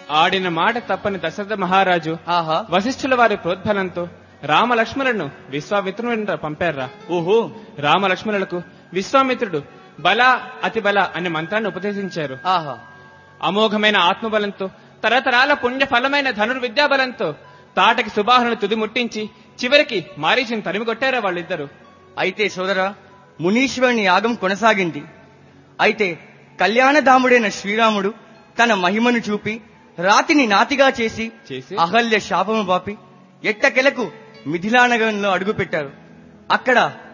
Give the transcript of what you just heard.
ఆడిన మాట తప్పని దశరథ మహారాజు ఆహా వశిష్ఠుల వారి ప్రోద్బలంతో రామలక్ష్మణులను విశ్వామిత్రుని వెంట పంపారా ఓహో రామలక్ష్మణులకు విశ్వామిత్రుడు బల అతి బల అనే మంత్రాన్ని ఉపదేశించారు ఆహా అమోఘమైన ఆత్మబలంతో తరతరాల పుణ్య ఫలమైన ధనుర్విద్యా బలంతో తాటకి సుబాహును తుది ముట్టించి చివరికి మారీచిని తరిమి కొట్టారా వాళ్ళిద్దరు అయితే సోదరా మునీశ్వరుని యాగం కొనసాగింది అయితే కళ్యాణధాముడైన శ్రీరాముడు తన మహిమను చూపి రాతిని నాతిగా చేసి చేసి అహల్య శాపము పాపి ఎట్టకెలకు మిథిలానగరంలో అడుగుపెట్టారు అక్కడ